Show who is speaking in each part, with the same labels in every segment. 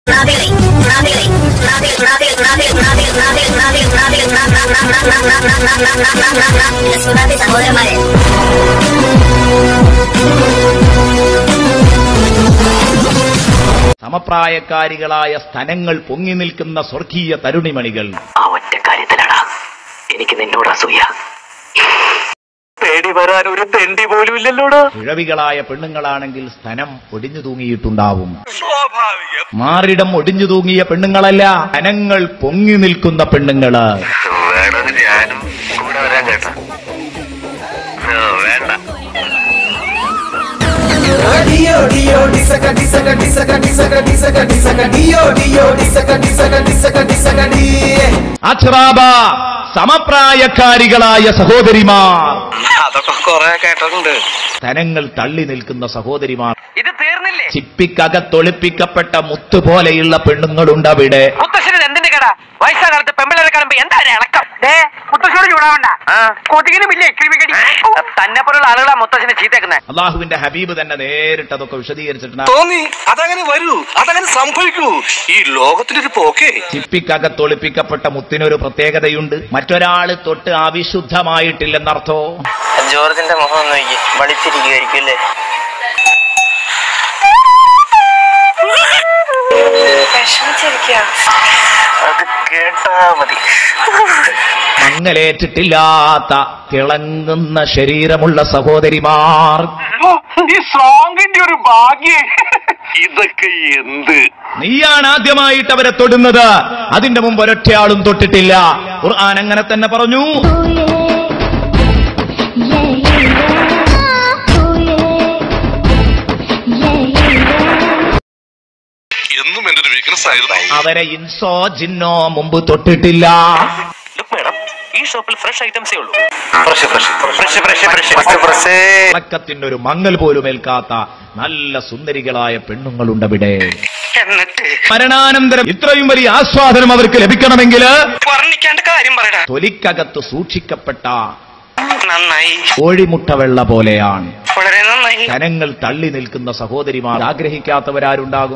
Speaker 1: സഹോദരന്മാരെ
Speaker 2: സമപ്രായക്കാരികളായ സ്ഥലങ്ങൾ പൊങ്ങി നിൽക്കുന്ന സ്വർഗീയ തരുണിമണികൾ
Speaker 3: ആ ഒറ്റ കാര്യത്തിലാടാ എനിക്ക് നിന്നോട് അസൂയ പേടി വരാൻ ഒരു തെണ്ടി പോലും ഇല്ലല്ലോടാ
Speaker 2: കിഴവികളായ പെണ്ണുങ്ങളാണെങ്കിൽ സ്ഥലം ഒടിഞ്ഞു തൂങ്ങിയിട്ടുണ്ടാവും മാറിടം ഒടിഞ്ഞു തൂങ്ങിയ പെണ്ണുങ്ങളല്ല സ്ഥലങ്ങൾ പൊങ്ങി നിൽക്കുന്ന പെണ്ണുങ്ങള്
Speaker 3: വേണമെങ്കിൽ ഞാനും കൂടെ വരാൻ കേട്ടോ വേണ്ട
Speaker 4: Dio Dio disaka disaka disaka disaka disaka disaka Dio Dio disaka disaka disaka disaka di
Speaker 2: അച്രാബ സമപ്രായക്കാരികളായ സഹോദരിമാർ
Speaker 3: അതൊക്കെ കൊറേ കേട്ടിട്ടുണ്ട്
Speaker 2: സ്ഥലങ്ങൾ തള്ളി നിൽക്കുന്ന സഹോദരിമാർ
Speaker 3: ഇത് തീർന്നില്ലേ
Speaker 2: ചിപ്പിക്കകത്തൊളിപ്പിക്കപ്പെട്ട മുത്ത് പോലെയുള്ള പെണ്ണുങ്ങളുണ്ട് അവിടെ
Speaker 3: മുത്തശ്ശന് എന്തിന്റെ കട വയസ്സാ കാലത്ത് പെമ്പിളരെ കാണുമ്പോ എന്താ ഒരു ഇളക്കം മുത്തശ്ശനോട് ചൂടാവണ്ട കൊതുകിനും ഇല്ലേ ക്രിമികടി തന്നെ പോലുള്ള ആളുകളാ മുത്തശ്ശനെ ചീത്തേക്കുന്നത്
Speaker 2: അള്ളാഹുവിന്റെ ഹബീബ് തന്നെ നേരിട്ട് അതൊക്കെ വിശദീകരിച്ചിട്ടുണ്ട്
Speaker 5: തോന്നി അതങ്ങനെ വരൂ അതങ്ങനെ സംഭവിക്കൂ ഈ ലോകത്തിന്റെ ഒരു പോക്കേ
Speaker 2: ചിപ്പിക്കകത്തൊളിപ്പിക്കപ്പെട്ട മുത്തിനൊരു പ്രത്യേകതയുണ്ട് മറ്റൊരാള് തൊട്ട് അവിശുദ്ധമായിട്ടില്ലെന്നർത്ഥോ
Speaker 3: ജോർജിന്റെ മുഖം ഒന്ന് നോക്കി വളിച്ചിരിക്കുമായിരിക്കും അല്ലേ അത് കേട്ടാ മതി
Speaker 2: മങ്ങലേറ്റിട്ടില്ലാത്ത തിളങ്ങുന്ന ശരീരമുള്ള സഹോദരിമാർ
Speaker 5: ഈ സോങ്ങിന്റെ ഒരു ഭാഗ്യേ ഇതൊക്കെ എന്ത്
Speaker 2: നീയാണ് ആദ്യമായിട്ട് അവരെ തൊടുന്നത് അതിന്റെ മുമ്പ് ഒരൊറ്റയാളും തൊട്ടിട്ടില്ല ഖുർആൻ അങ്ങനെ തന്നെ പറഞ്ഞു
Speaker 5: എന്നും എന്റെ ഒരു വീക്ക്നെസ് ആയിരുന്നു
Speaker 2: അവരെ ഇൻസോ ജിന്നോ മുമ്പ് തൊട്ടിട്ടില്ല
Speaker 3: ലുക്ക് മേഡം ഈ ഷോപ്പിൽ ഫ്രഷ് ഐറ്റംസേ ഉള്ളൂ fresh fresh fresh fresh fresh fresh
Speaker 2: തിളക്കത്തിന്റെ ഒരു മങ്ങൽ പോലും ഏൽക്കാത്ത നല്ല സുന്ദരികളായ പെണ്ണുങ്ങളുണ്ട് അവിടെ
Speaker 3: എന്നിട്ട്
Speaker 2: മരണാനന്തരം ഇത്രയും വലിയ ആസ്വാദനം അവർക്ക് ലഭിക്കണമെങ്കിൽ
Speaker 3: വർണ്ണിക്കാണ്ട് കാര്യം പറയടാ
Speaker 2: തൊലിക്കകത്ത് സൂക്ഷിക്കപ്പെട്ട
Speaker 3: നന്നായി
Speaker 2: കോഴിമുട്ട വെള്ള പോലെയാണ്
Speaker 3: വളരെ നന്നായി
Speaker 2: ജനങ്ങൾ തള്ളി നിൽക്കുന്ന സഹോദരിമാർ ആഗ്രഹിക്കാത്തവരാരുണ്ടാകും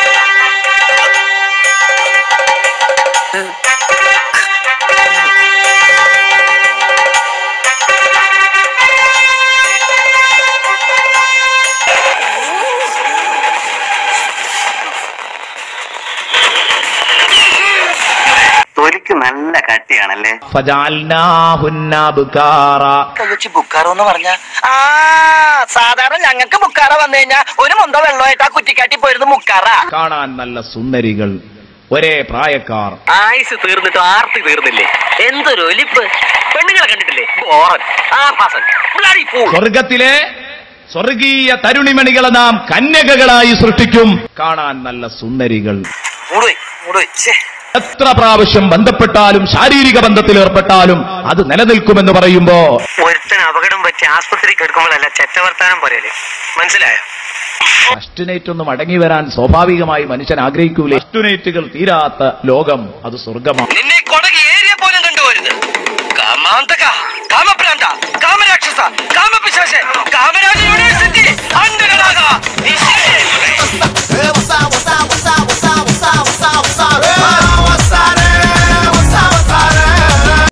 Speaker 3: തൊലിക്ക് നല്ല കട്ടിയാണല്ലേ
Speaker 2: ഫജാൽനാഹുന്ന ബുക്കാറ.
Speaker 3: വെച്ച് ബുക്കാറോ എന്ന് പറഞ്ഞ ആ സാധാരണ ഞങ്ങൾക്ക് ബുക്കാറ വന്നു കഴിഞ്ഞാ ഒരു മുന്ത വെള്ളമായിട്ട് ആ കുറ്റിക്കാട്ടി പോയിരുന്നു മുക്കാറ
Speaker 2: കാണാൻ നല്ല സുന്ദരികൾ ഒരേ പ്രായക്കാർ
Speaker 3: ആയുസ് തീർന്നിട്ട് ആർത്തി തീർന്നില്ലേ എന്തൊരു ഒലിപ്പ് പെണ്ണുങ്ങളെ കണ്ടിട്ടില്ലേ ബോറൻ ആഭാസൻ ബ്ലഡി ഫൂൾ
Speaker 2: സ്വർഗത്തിലെ സ്വർഗീയ തരുണിമണികളെ നാം കന്യകകളായി സൃഷ്ടിക്കും കാണാൻ നല്ല സുന്ദരികൾ
Speaker 3: മൂടുപോയി മൂടുപോയി ഛേ
Speaker 2: എത്ര പ്രാവശ്യം ബന്ധപ്പെട്ടാലും ശാരീരിക ബന്ധത്തിൽ ഏർപ്പെട്ടാലും അത് നിലനിൽക്കുമെന്ന് പറയുമ്പോ
Speaker 3: ഒരുത്തന് അപകടം പറ്റി ആസ്പത്രിക്ക് എടുക്കുമ്പോഴല്ല ചെറ്റവർത്താനം പറയല് മനസ്സിലായോ
Speaker 2: അസ്റ്റുനേറ്റ് ഒന്നും അടങ്ങി വരാൻ സ്വാഭാവികമായി മനുഷ്യൻ ആഗ്രഹിക്കൂലേ അസ്റ്റുനേറ്റുകൾ തീരാത്ത ലോകം അത് സ്വർഗമാണ്